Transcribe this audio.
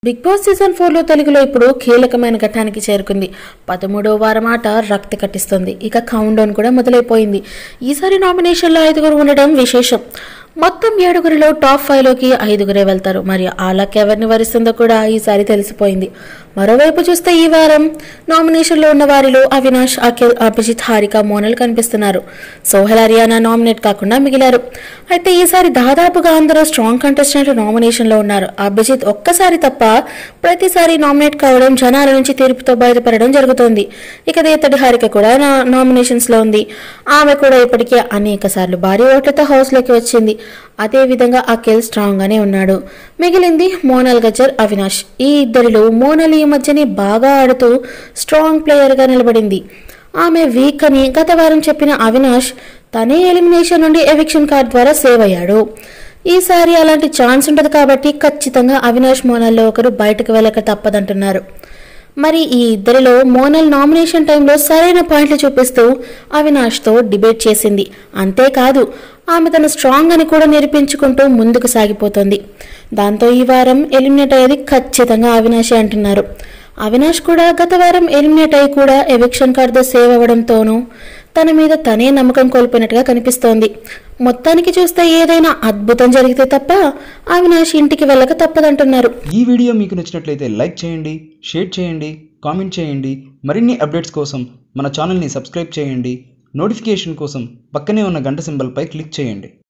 big boss season ఫోర్లో తెలుగులో ఇప్పుడు కీలకమైన ఘట్టానికి చేరుకుంది పదమూడవ వారం ఆట రక్తి కట్టిస్తుంది ఇక కౌంట్ డౌన్ కూడా మొదలైపోయింది ఈసారి నామినేషన్లో ఐదుగురు ఉండడం విశేషం మొత్తం ఏడుగురిలో టాప్ ఫైవ్లోకి ఐదుగురే వెళ్తారు మరి ఆ లక్ ఎవరిని వరిస్తుందో కూడా ఈసారి తెలిసిపోయింది మరోవైపు చూస్తే ఈ వారం నామినేషన్లో ఉన్న వారిలో అవినాష్ అఖిల్ అభిజిత్ హారిక మోనల్ కనిపిస్తున్నారు సోహెల్ హరియానా నామినేట్ కాకుండా మిగిలారు అయితే ఈసారి దాదాపుగా అందరూ స్ట్రాంగ్ కంటెస్టెంట్ నామినేషన్లో ఉన్నారు అభిజిత్ ఒక్కసారి తప్ప ప్రతిసారి నామినేట్ కావడం జనాల నుంచి తీర్పుతో బయటపడడం జరుగుతోంది ఇక ఇతడి హారిక కూడా నా నామినేషన్స్లో ఉంది ఆమె కూడా ఇప్పటికే అనేక సార్లు భారీ ఓట్లతో హౌస్లోకి వచ్చింది అదే విధంగా అఖిల్ స్ట్రాంగ్ గానే ఉన్నాడు మిగిలింది మోనల్ గజ్జర్ అవినాష్ ఈ ఇద్దరిలో మోనల్ ఈ మధ్యనే బాగా ఆడుతూ స్ట్రాంగ్ ప్లేయర్ గా నిలబడింది ఆమె వీక్ అని గత వారం చెప్పిన అవినాష్ తనే ఎలిమినేషన్ నుండి ఎవిక్షన్ కార్డ్ ద్వారా సేవ్ అయ్యాడు ఈసారి అలాంటి ఛాన్స్ ఉండదు కాబట్టి ఖచ్చితంగా అవినాష్ మోనల్లో ఒకరు బయటకు వెళ్ళక తప్పదంటున్నారు మరి ఈ ఇద్దరిలో మోనల్ నామినేషన్ టైంలో సరైన పాయింట్లు చూపిస్తూ అవినాష్తో డిబేట్ చేసింది అంతేకాదు ఆమె తన స్ట్రాంగ్ అని కూడా నిరూపించుకుంటూ ముందుకు సాగిపోతుంది దాంతో ఈ వారం ఎలిమినేట్ అయ్యేది ఖచ్చితంగా అవినాషే అంటున్నారు అవినాష్ కూడా గత వారం ఎలిమినేట్ అయ్యి కూడా ఎవిక్షన్ కార్డుతో సేవ్ అవ్వడంతోనూ తన మీద తనే నమ్మకం కోల్పోయినట్టుగా కనిపిస్తోంది మొత్తానికి చూస్తే ఏదైనా అద్భుతం జరిగితే తప్ప అవినాష్ ఇంటికి వెళ్ళక తప్పదంటున్నారు ఈ వీడియో మీకు నచ్చినట్లయితే లైక్ చేయండి షేర్ చేయండి కామెంట్ చేయండి మరిన్ని అప్డేట్స్ కోసం మన ఛానల్ని సబ్స్క్రైబ్ చేయండి నోటిఫికేషన్ కోసం పక్కనే ఉన్న గంట సింబల్పై క్లిక్ చేయండి